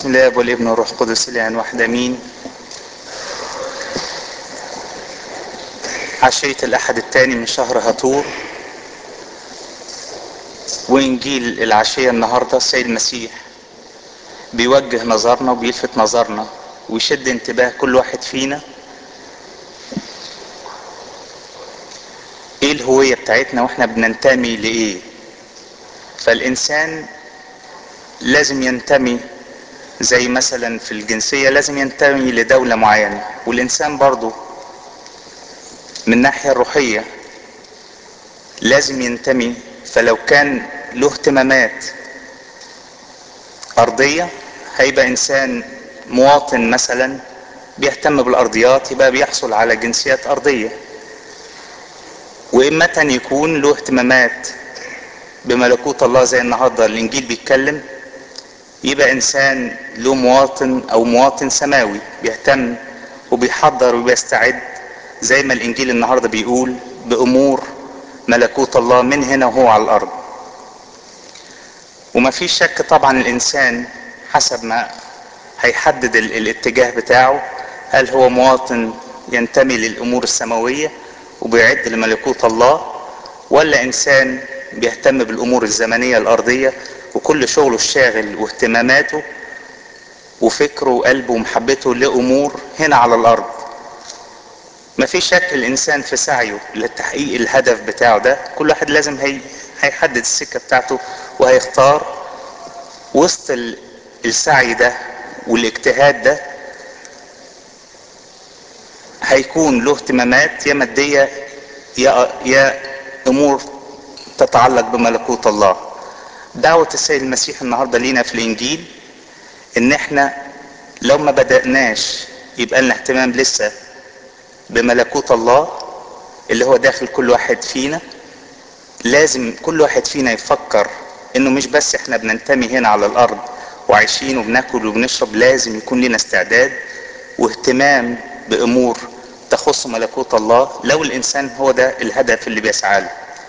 بسم الله والابن والروح القدس الان واحد امين عشية الاحد الثاني من شهر هطور وانجيل العشية النهاردة السيد المسيح بيوجه نظرنا وبيلفت نظرنا ويشد انتباه كل واحد فينا ايه الهوية بتاعتنا واحنا بننتمي لايه فالانسان لازم ينتمي زي مثلا في الجنسية لازم ينتمي لدولة معينة والإنسان برضو من الناحية الروحية لازم ينتمي فلو كان له اهتمامات أرضية هيبقى إنسان مواطن مثلا بيهتم بالأرضيات يبقى بيحصل على جنسيات أرضية وإما يكون له اهتمامات بملكوت الله زي النهارده الإنجيل بيتكلم يبقى انسان له مواطن او مواطن سماوي بيهتم وبيحضر وبيستعد زي ما الانجيل النهارده بيقول بامور ملكوت الله من هنا وهو على الارض وما فيش شك طبعا الانسان حسب ما هيحدد الاتجاه بتاعه هل هو مواطن ينتمي للامور السماويه وبيعد لملكوت الله ولا انسان بيهتم بالامور الزمنيه الارضيه وكل شغله الشاغل واهتماماته وفكره وقلبه ومحبته لامور هنا على الارض ما في شك الانسان في سعيه لتحقيق الهدف بتاعه ده كل واحد لازم هي هيحدد السكه بتاعته وهيختار وسط السعي ده والاجتهاد ده هيكون له اهتمامات يا ماديه يا يا امور تتعلق بملكوت الله دعوة السيد المسيح النهاردة لينا في الإنجيل إن إحنا لو ما بدأناش يبقى لنا اهتمام لسه بملكوت الله اللي هو داخل كل واحد فينا لازم كل واحد فينا يفكر إنه مش بس إحنا بننتمي هنا على الأرض وعايشين وبناكل وبنشرب لازم يكون لنا استعداد واهتمام بأمور تخص ملكوت الله لو الإنسان هو ده الهدف اللي بيسعى له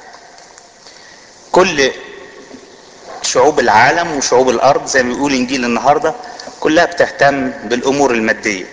كل شعوب العالم وشعوب الارض زي ما بيقول انجيل النهارده كلها بتهتم بالامور الماديه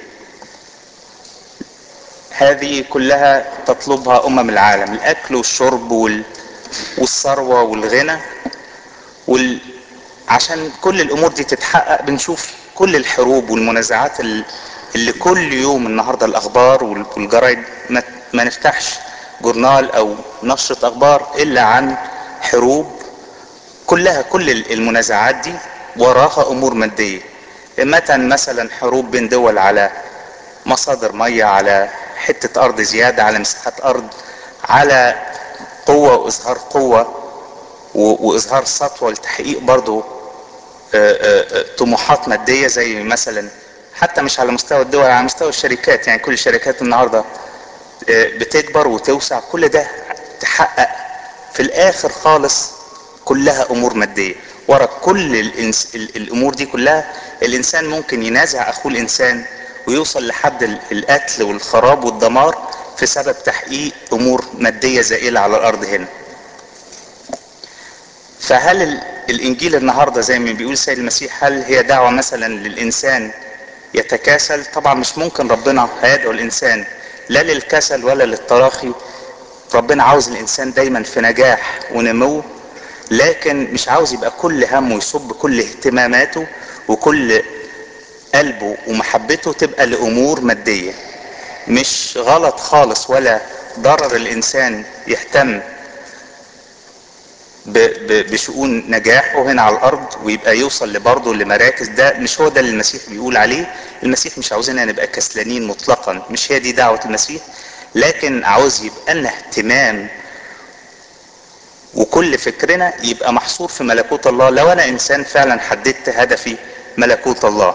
هذه كلها تطلبها امم العالم الاكل والشرب وال... والثروه والغنى وال... عشان كل الامور دي تتحقق بنشوف كل الحروب والمنازعات اللي كل يوم النهارده الاخبار والجرايد ما, ما نفتحش جورنال او نشره اخبار الا عن حروب كلها كل المنازعات دي وراها امور ماديه متى مثلا حروب بين دول على مصادر ميه على حته ارض زياده على مساحه ارض على قوه واظهار قوه واظهار سطوه لتحقيق برضو طموحات ماديه زي مثلا حتى مش على مستوى الدول على مستوى الشركات يعني كل الشركات النهارده بتكبر وتوسع كل ده تحقق في الاخر خالص كلها امور ماديه ورا كل الإنس... الامور دي كلها الانسان ممكن ينازع اخوه الانسان ويوصل لحد القتل والخراب والدمار في سبب تحقيق امور ماديه زائله على الارض هنا فهل الانجيل النهارده زي ما بيقول سيد المسيح هل هي دعوه مثلا للانسان يتكاسل طبعا مش ممكن ربنا هيدعو الانسان لا للكسل ولا للتراخي ربنا عاوز الانسان دايما في نجاح ونمو لكن مش عاوز يبقى كل همه يصب كل اهتماماته وكل قلبه ومحبته تبقى لامور ماديه مش غلط خالص ولا ضرر الانسان يهتم بشؤون نجاحه هنا على الارض ويبقى يوصل لبرضه لمراكز ده مش هو ده اللي المسيح بيقول عليه المسيح مش عاوزنا نبقى كسلانين مطلقا مش هي دي دعوه المسيح لكن عاوز يبقى لنا اهتمام وكل فكرنا يبقى محصور في ملكوت الله لو انا انسان فعلا حددت هدفي ملكوت الله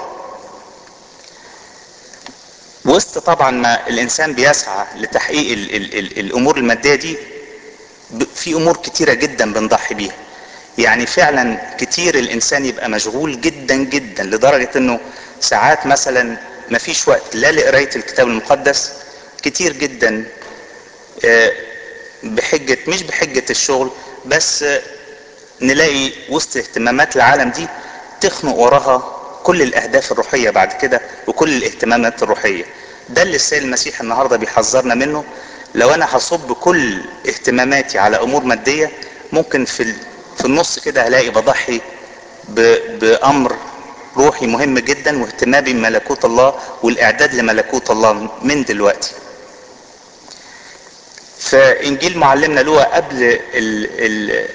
وسط طبعا ما الانسان بيسعى لتحقيق ال ال ال الامور الماديه دي في امور كتيره جدا بنضحي بيها يعني فعلا كتير الانسان يبقى مشغول جدا جدا لدرجه انه ساعات مثلا ما فيش وقت لا لقرايه الكتاب المقدس كتير جدا بحجه مش بحجه الشغل بس نلاقي وسط اهتمامات العالم دي تخنق وراها كل الاهداف الروحيه بعد كده وكل الاهتمامات الروحيه ده اللي السيد المسيح النهارده بيحذرنا منه لو انا هصب كل اهتماماتي على امور ماديه ممكن في في النص كده هلاقي بضحي بامر روحي مهم جدا واهتمامي بملكوت الله والاعداد لملكوت الله من دلوقتي فانجيل معلمنا لوقا قبل ال ال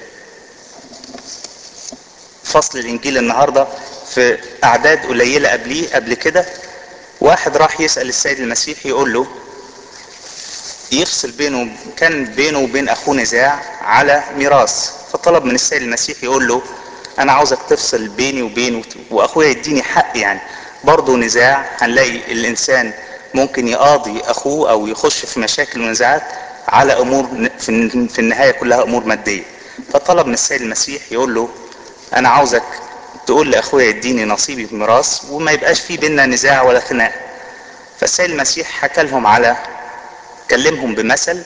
فصل الانجيل النهارده في اعداد قليله قبليه قبل كده واحد راح يسال السيد المسيح يقول له يفصل بينه كان بينه وبين اخوه نزاع على ميراث فطلب من السيد المسيح يقول له انا عاوزك تفصل بيني وبينه واخويا يديني حق يعني برضه نزاع هنلاقي الانسان ممكن يقاضي اخوه او يخش في مشاكل ونزاعات على امور في النهايه كلها امور ماديه فطلب من السيد المسيح يقول له انا عاوزك تقول لاخويا يديني نصيبي في الميراث وما يبقاش في بينا نزاع ولا خناق فالسيد المسيح حكى لهم على كلمهم بمثل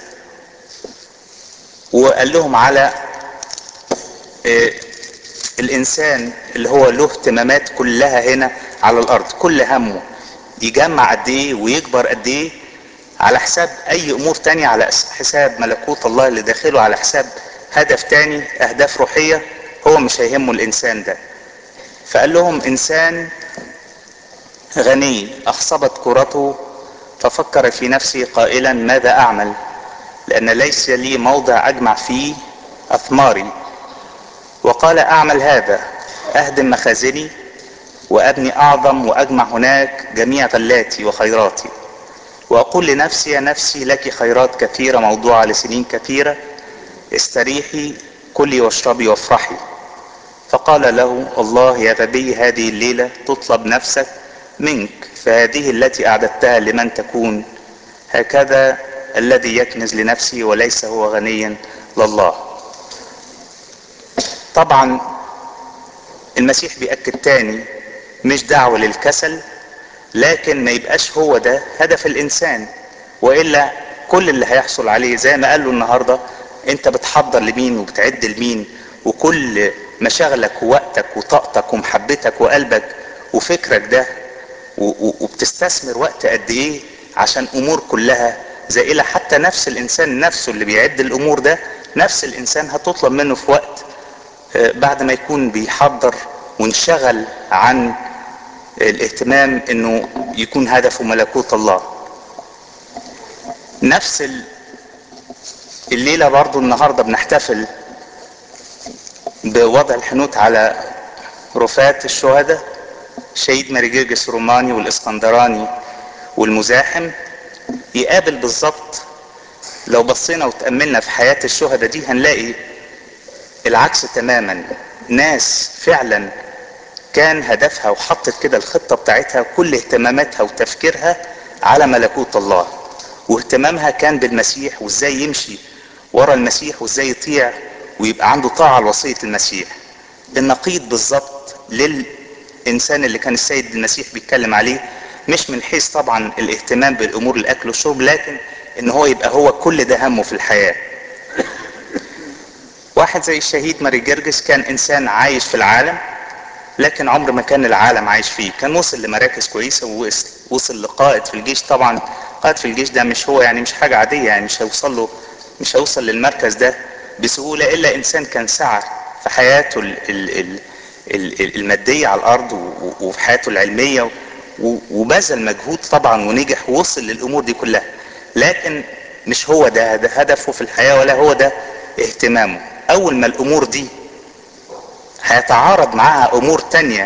وقال لهم على إيه الانسان اللي هو له اهتمامات كلها هنا على الارض كل همه يجمع قد ايه ويكبر قد ايه على حساب اي امور تانية على حساب ملكوت الله اللي داخله على حساب هدف تاني اهداف روحية هو مش هيهمه الانسان ده فقال لهم انسان غني اخصبت كرته ففكر في نفسه قائلا ماذا اعمل لان ليس لي موضع اجمع فيه اثماري وقال اعمل هذا اهدم مخازني وابني اعظم واجمع هناك جميع غلاتي وخيراتي واقول لنفسي يا نفسي لك خيرات كثيره موضوعه لسنين كثيره استريحي كلي واشربي وافرحي فقال له الله يا غبي هذه الليله تطلب نفسك منك فهذه التي اعددتها لمن تكون هكذا الذي يكنز لنفسه وليس هو غنيا لله طبعا المسيح بيأكد تاني مش دعوة للكسل لكن ما يبقاش هو ده هدف الانسان والا كل اللي هيحصل عليه زي ما قال له النهارده انت بتحضر لمين وبتعد لمين وكل مشاغلك ووقتك وطاقتك ومحبتك وقلبك وفكرك ده وبتستثمر وقت قد ايه عشان امور كلها زائله حتى نفس الانسان نفسه اللي بيعد الامور ده نفس الانسان هتطلب منه في وقت بعد ما يكون بيحضر وانشغل عن الاهتمام انه يكون هدفه ملكوت الله نفس الليلة برضو النهاردة بنحتفل بوضع الحنوت على رفات الشهداء شهيد ماريجيرجس الروماني والاسكندراني والمزاحم يقابل بالظبط لو بصينا وتأملنا في حياة الشهداء دي هنلاقي العكس تماما ناس فعلا كان هدفها وحطت كده الخطة بتاعتها كل اهتماماتها وتفكيرها على ملكوت الله واهتمامها كان بالمسيح وازاي يمشي ورا المسيح وازاي يطيع ويبقى عنده طاعة لوصية المسيح النقيض بالظبط للإنسان اللي كان السيد المسيح بيتكلم عليه مش من حيث طبعا الاهتمام بالأمور الأكل والشرب لكن إن هو يبقى هو كل ده همه في الحياة واحد زي الشهيد ماري جرجس كان إنسان عايش في العالم لكن عمر ما كان العالم عايش فيه كان وصل لمراكز كويسة ووصل وصل لقائد في الجيش طبعا قائد في الجيش ده مش هو يعني مش حاجة عادية يعني مش هيوصل له مش هيوصل للمركز ده بسهولة إلا إنسان كان سعى في حياته ال ال ال ال المادية على الأرض وفي حياته العلمية وبذل مجهود طبعا ونجح ووصل للأمور دي كلها لكن مش هو ده, ده هدفه في الحياة ولا هو ده اهتمامه أول ما الأمور دي هيتعارض معاها امور تانية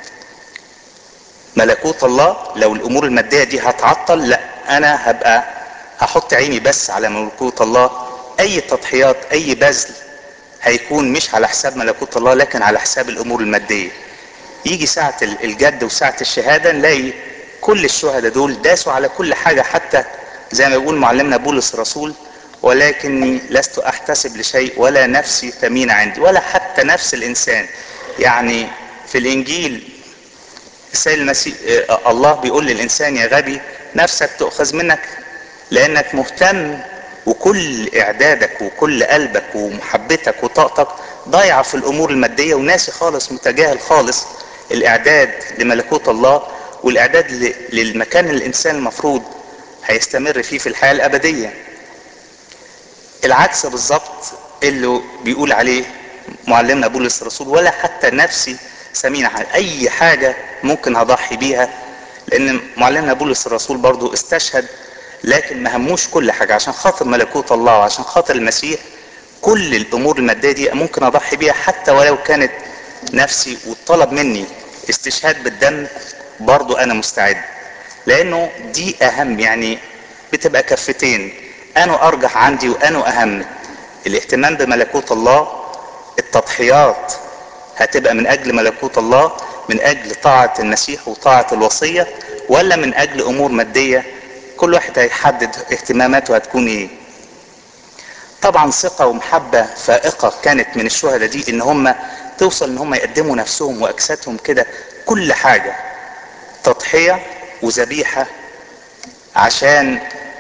ملكوت الله لو الامور المادية دي هتعطل لا انا هبقى هحط عيني بس على ملكوت الله اي تضحيات اي بذل هيكون مش على حساب ملكوت الله لكن على حساب الامور المادية يجي ساعة الجد وساعة الشهادة نلاقي كل الشهداء دول داسوا على كل حاجة حتى زي ما بيقول معلمنا بولس الرسول ولكني لست احتسب لشيء ولا نفسي ثمينة عندي ولا حتى نفس الانسان يعني في الانجيل السيد المسيح الله بيقول للانسان يا غبي نفسك تؤخذ منك لانك مهتم وكل اعدادك وكل قلبك ومحبتك وطاقتك ضايعة في الامور المادية وناسي خالص متجاهل خالص الاعداد لملكوت الله والاعداد للمكان اللي الانسان المفروض هيستمر فيه في الحياة الابدية العكس بالظبط اللي بيقول عليه معلمنا بولس الرسول ولا حتى نفسي سمينة اي حاجة ممكن هضحي بيها لان معلمنا بولس الرسول برضو استشهد لكن ما هموش كل حاجة عشان خاطر ملكوت الله وعشان خاطر المسيح كل الامور المادية دي ممكن اضحي بيها حتى ولو كانت نفسي وطلب مني استشهاد بالدم برضو انا مستعد لانه دي اهم يعني بتبقى كفتين انا ارجح عندي وانا اهم الاهتمام بملكوت الله التضحيات هتبقى من اجل ملكوت الله من اجل طاعة المسيح وطاعة الوصية ولا من اجل امور مادية كل واحد هيحدد اهتماماته هتكون ايه طبعا ثقة ومحبة فائقة كانت من الشهداء دي ان هم توصل ان هم يقدموا نفسهم واجسادهم كده كل حاجة تضحية وذبيحة عشان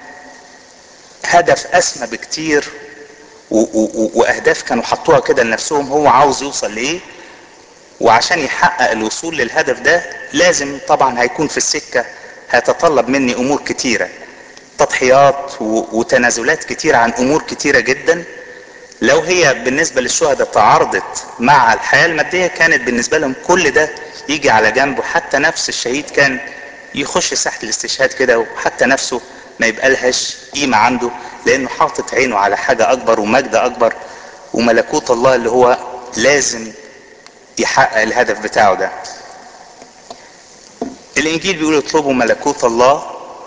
هدف اسمى بكتير و- و- واهداف كانوا حطوها كده لنفسهم هو عاوز يوصل لايه وعشان يحقق الوصول للهدف ده لازم طبعا هيكون في السكة هيتطلب مني امور كتيرة تضحيات و- وتنازلات كتيرة عن امور كتيرة جدا لو هي بالنسبة للشهداء تعارضت مع الحياة المادية كانت بالنسبة لهم كل ده يجي على جنبه حتى نفس الشهيد كان يخش ساحة الاستشهاد كده وحتى نفسه ما يبقى لهاش قيمة عنده لانه حاطط عينه على حاجة اكبر ومجد اكبر وملكوت الله اللي هو لازم يحقق الهدف بتاعه ده الانجيل بيقول اطلبوا ملكوت الله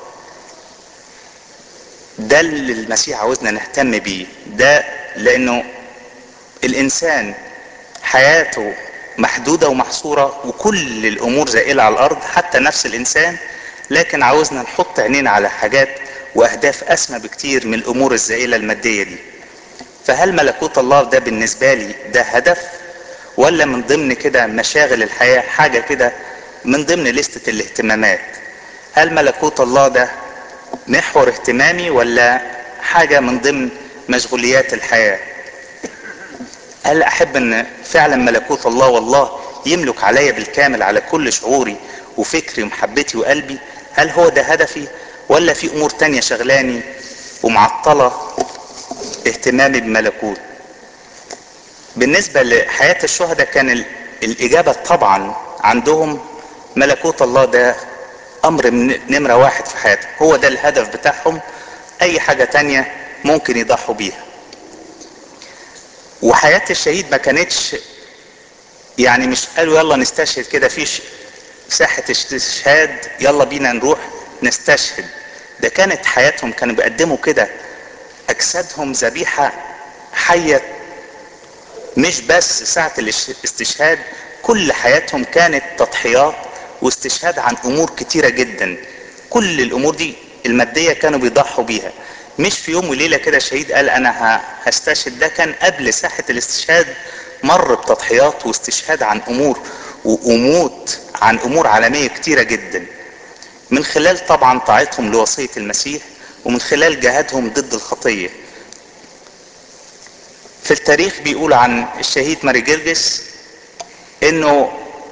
ده اللي المسيح عاوزنا نهتم بيه ده لانه الانسان حياته محدودة ومحصورة وكل الامور زائلة على الارض حتى نفس الانسان لكن عاوزنا نحط عينينا على حاجات واهداف اسمى بكتير من الامور الزائلة المادية دي فهل ملكوت الله ده بالنسبة لي ده هدف ولا من ضمن كده مشاغل الحياة حاجة كده من ضمن لستة الاهتمامات هل ملكوت الله ده محور اهتمامي ولا حاجة من ضمن مشغوليات الحياة هل احب ان فعلا ملكوت الله والله يملك عليا بالكامل على كل شعوري وفكري ومحبتي وقلبي هل هو ده هدفي ولا في امور تانية شغلاني ومعطلة اهتمامي بملكوت بالنسبة لحياة الشهداء كان ال- الاجابة طبعا عندهم ملكوت الله ده امر من- نمرة واحد في حياتهم هو ده الهدف بتاعهم اي حاجة تانية ممكن يضحوا بيها وحياة الشهيد ما كانتش يعني مش قالوا يلا نستشهد كده فيش ساحة استشهاد يلا بينا نروح نستشهد ده كانت حياتهم كانوا بيقدموا كده اجسادهم ذبيحة حية مش بس ساعة الاستشهاد كل حياتهم كانت تضحيات واستشهاد عن امور كتيرة جدا كل الامور دي المادية كانوا بيضحوا بيها مش في يوم وليلة كده شهيد قال انا ه- هستشهد ده كان قبل ساحة الاستشهاد مر بتضحيات واستشهاد عن امور واموت عن امور عالمية كتيرة جدا من خلال طبعا طاعتهم لوصية المسيح ومن خلال جهادهم ضد الخطية في التاريخ بيقول عن الشهيد ماري جرجس انه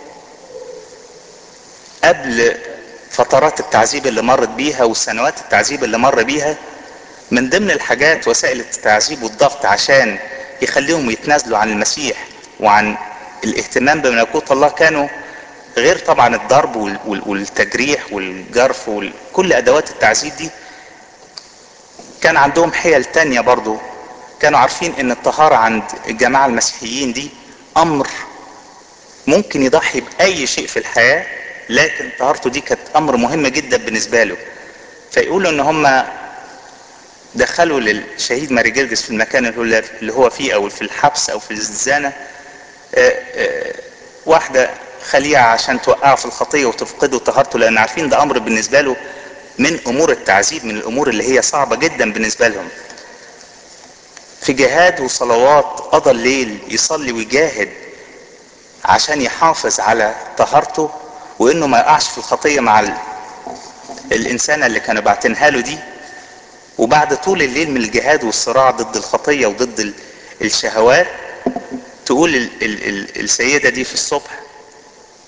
قبل فترات التعذيب اللي مرت بيها وسنوات التعذيب اللي مر بيها من ضمن الحاجات وسائل التعذيب والضغط عشان يخليهم يتنازلوا عن المسيح وعن الاهتمام بملكوت الله كانوا غير طبعا الضرب وال- وال- والتجريح والجرف وكل ادوات التعذيب دي كان عندهم حيل تانية برضو كانوا عارفين ان الطهارة عند الجماعة المسيحيين دي امر ممكن يضحي باي شيء في الحياة لكن طهارته دي كانت امر مهم جدا بالنسبة له فيقولوا ان هم دخلوا للشهيد ماري جرجس في المكان اللي هو- اللي هو فيه او في الحبس او في الزنزانة آه، آه، واحدة خليعة عشان توقعه في الخطية وتفقده طهارته لان عارفين ده امر بالنسبة له من امور التعذيب من الامور اللي هي صعبة جدا بالنسبة لهم في جهاد وصلوات قضى الليل يصلي ويجاهد عشان يحافظ على طهارته وانه ما يقعش في الخطية مع ال- الانسانة اللي كانوا باعتينها له دي وبعد طول الليل من الجهاد والصراع ضد الخطية وضد ال- الشهوات تقول ال ال ال السيدة دي في الصبح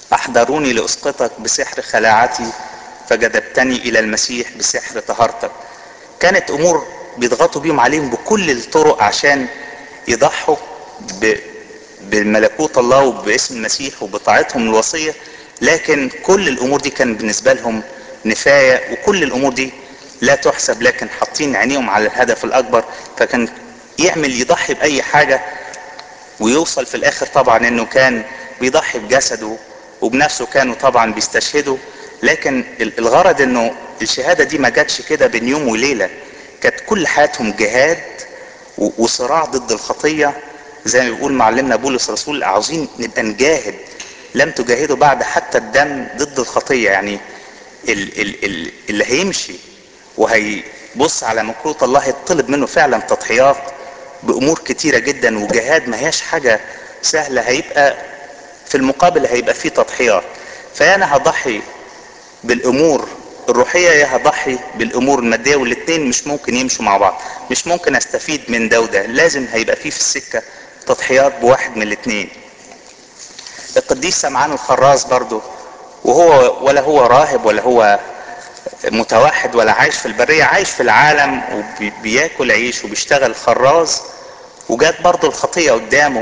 احضروني لاسقطك بسحر خلاعتي فجذبتني الى المسيح بسحر طهارتك كانت امور بيضغطوا بيهم عليهم بكل الطرق عشان يضحوا ب... بملكوت الله وباسم المسيح وبطاعتهم الوصيه لكن كل الامور دي كان بالنسبه لهم نفايه وكل الامور دي لا تحسب لكن حاطين عينيهم على الهدف الاكبر فكان يعمل يضحي باي حاجه ويوصل في الاخر طبعا انه كان بيضحي بجسده وبنفسه كانوا طبعا بيستشهدوا لكن الغرض انه الشهاده دي ما جاتش كده بين يوم وليله كانت كل حياتهم جهاد وصراع ضد الخطيه زي ما بيقول معلمنا بولس الرسول عاوزين نبقى نجاهد لم تجاهدوا بعد حتى الدم ضد الخطيه يعني ال ال ال اللي هيمشي وهيبص على ملكوت الله هيطلب منه فعلا تضحيات بامور كتيره جدا وجهاد ما هياش حاجه سهله هيبقى في المقابل هيبقى فيه تضحيات فانا هضحي بالامور الروحيه يا هضحي بالامور الماديه والاثنين مش ممكن يمشوا مع بعض مش ممكن استفيد من ده وده لازم هيبقى فيه في السكه تضحيات بواحد من الاثنين القديس سمعان الخراز برضو وهو ولا هو راهب ولا هو متوحد ولا عايش في البرية عايش في العالم وبياكل عيش وبيشتغل خراز وجات برضو الخطية قدامه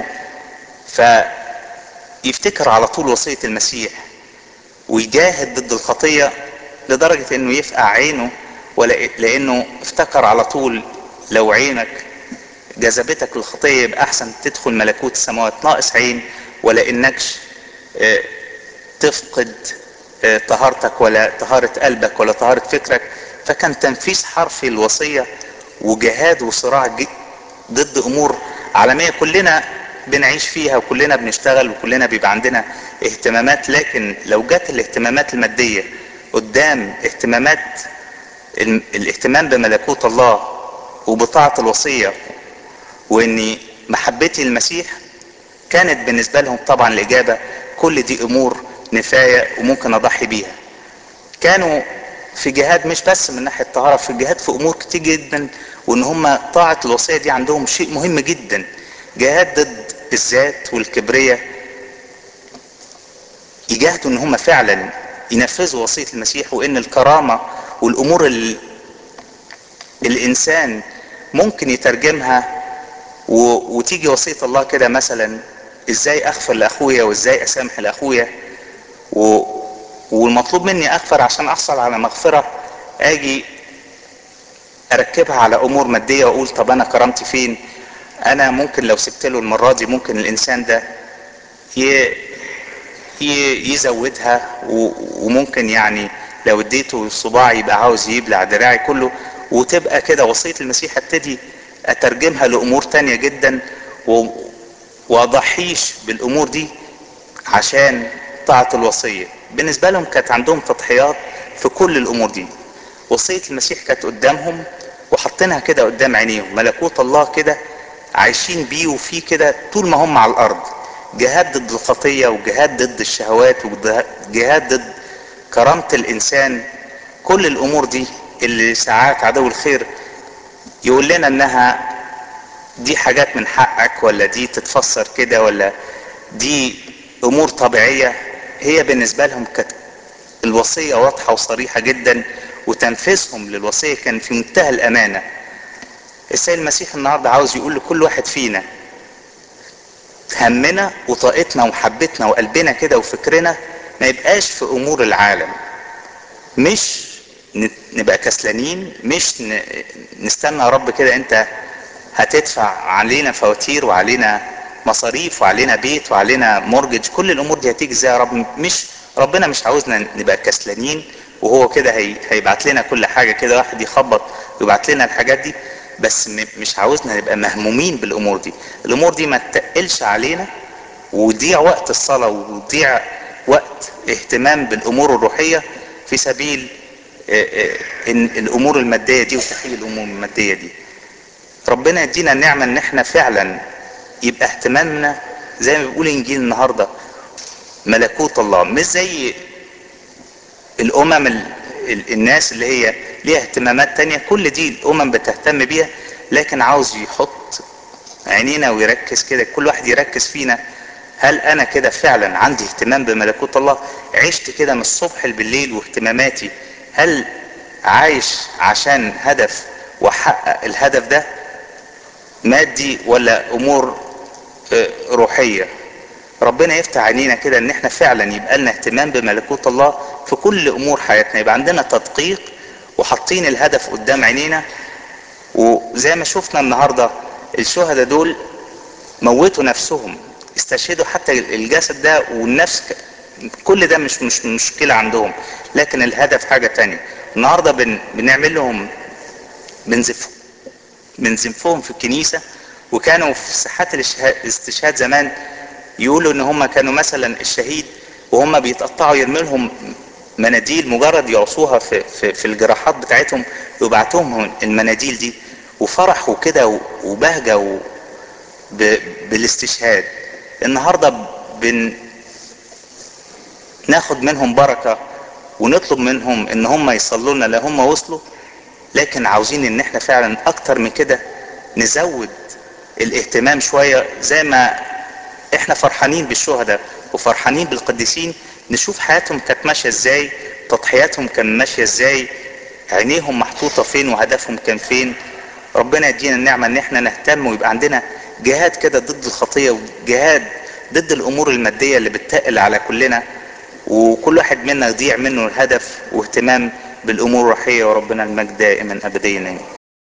فيفتكر على طول وصية المسيح ويجاهد ضد الخطية لدرجة انه يفقع عينه ولا لانه افتكر على طول لو عينك جذبتك للخطية يبقى احسن تدخل ملكوت السماوات ناقص عين ولا انكش تفقد طهارتك ولا طهارة قلبك ولا طهارة فكرك فكان تنفيذ حرفي الوصية وجهاد وصراع ضد امور عالمية كلنا بنعيش فيها وكلنا بنشتغل وكلنا بيبقى عندنا اهتمامات لكن لو جت الاهتمامات المادية قدام اهتمامات الاهتمام بملكوت الله وبطاعة الوصية واني محبتي للمسيح كانت بالنسبة لهم طبعا الاجابة كل دي امور نفاية وممكن اضحي بيها كانوا في جهاد مش بس من ناحية الطهارة في جهاد في امور كتير جدا وان هم طاعة الوصية دي عندهم شيء مهم جدا جهاد ضد الذات والكبرية يجاهدوا ان هم فعلا ينفذوا وصية المسيح وان الكرامة والامور اللي الانسان ممكن يترجمها و... وتيجي وصية الله كده مثلا ازاي اغفر لاخويا وازاي اسامح لاخويا و... والمطلوب مني اغفر عشان احصل على مغفرة اجي اركبها على امور مادية واقول طب انا كرامتي فين انا ممكن لو سبت له المرة دي ممكن الانسان ده ي... ي... يزودها و... وممكن يعني لو اديته صباع يبقى عاوز يبلع دراعي كله وتبقى كده وصية المسيح ابتدي اترجمها لامور تانية جدا و... واضحيش بالامور دي عشان طاعة الوصية بالنسبة لهم كانت عندهم تضحيات في كل الامور دي وصية المسيح كانت قدامهم وحاطينها كده قدام عينيهم ملكوت الله كده عايشين بيه وفيه كده طول ما هم على الارض جهاد ضد الخطية وجهاد ضد الشهوات وجهاد ضد كرامة الانسان كل الامور دي اللي ساعات عدو الخير يقول لنا انها دي حاجات من حقك ولا دي تتفسر كده ولا دي امور طبيعية هي بالنسبة لهم كانت الوصية واضحة وصريحة جدا وتنفيذهم للوصية كان في منتهى الامانة السيد المسيح النهاردة عاوز يقول لكل واحد فينا همنا وطاقتنا ومحبتنا وقلبنا كده وفكرنا ما يبقاش في امور العالم مش نبقى كسلانين مش نستنى يا رب كده انت هتدفع علينا فواتير وعلينا مصاريف وعلينا بيت وعلينا مورجج كل الامور دي هتيجي ازاي يا رب مش ربنا مش عاوزنا نبقى كسلانين وهو كده هي هيبعت لنا كل حاجه كده واحد يخبط ويبعت لنا الحاجات دي بس مش عاوزنا نبقى مهمومين بالامور دي الامور دي ما تقلش علينا ويضيع وقت الصلاه ويضيع وقت اهتمام بالامور الروحيه في سبيل ان الامور الماديه دي وتحقيق الامور الماديه دي ربنا يدينا النعمه ان احنا فعلا يبقى اهتمامنا زي ما بيقول انجيل النهارده ملكوت الله مش زي الامم ال... ال... الناس اللي هي ليها اهتمامات تانية كل دي الامم بتهتم بيها لكن عاوز يحط عينينا ويركز كده كل واحد يركز فينا هل انا كده فعلا عندي اهتمام بملكوت الله عشت كده من الصبح بالليل واهتماماتي هل عايش عشان هدف واحقق الهدف ده مادي ولا امور روحية ربنا يفتح عينينا كده ان احنا فعلا يبقى لنا اهتمام بملكوت الله في كل امور حياتنا يبقى عندنا تدقيق وحاطين الهدف قدام عينينا وزي ما شفنا النهاردة الشهداء دول موتوا نفسهم استشهدوا حتى الجسد ده والنفس كل ده مش مش مشكلة عندهم لكن الهدف حاجة تانية النهاردة بن بنعمل لهم بنزف بنزفهم في الكنيسة وكانوا في ساحات الاستشهاد زمان يقولوا ان هم كانوا مثلا الشهيد وهم بيتقطعوا يرمي لهم مناديل مجرد يعصوها في, في, في الجراحات بتاعتهم يبعتوهم المناديل دي وفرحوا كده وبهجة و بالاستشهاد النهاردة بن ناخد منهم بركة ونطلب منهم ان هم يصلوا لنا لا هم وصلوا لكن عاوزين ان احنا فعلا اكتر من كده نزود الاهتمام شوية زي ما احنا فرحانين بالشهداء وفرحانين بالقديسين نشوف حياتهم كانت ماشية ازاي تضحياتهم كانت ماشية ازاي عينيهم محطوطة فين وهدفهم كان فين ربنا يدينا النعمة ان احنا نهتم ويبقى عندنا جهاد كده ضد الخطية وجهاد ضد الامور المادية اللي بتتقل على كلنا وكل واحد منا يضيع منه الهدف واهتمام بالامور الروحية وربنا المجد دائما ابديا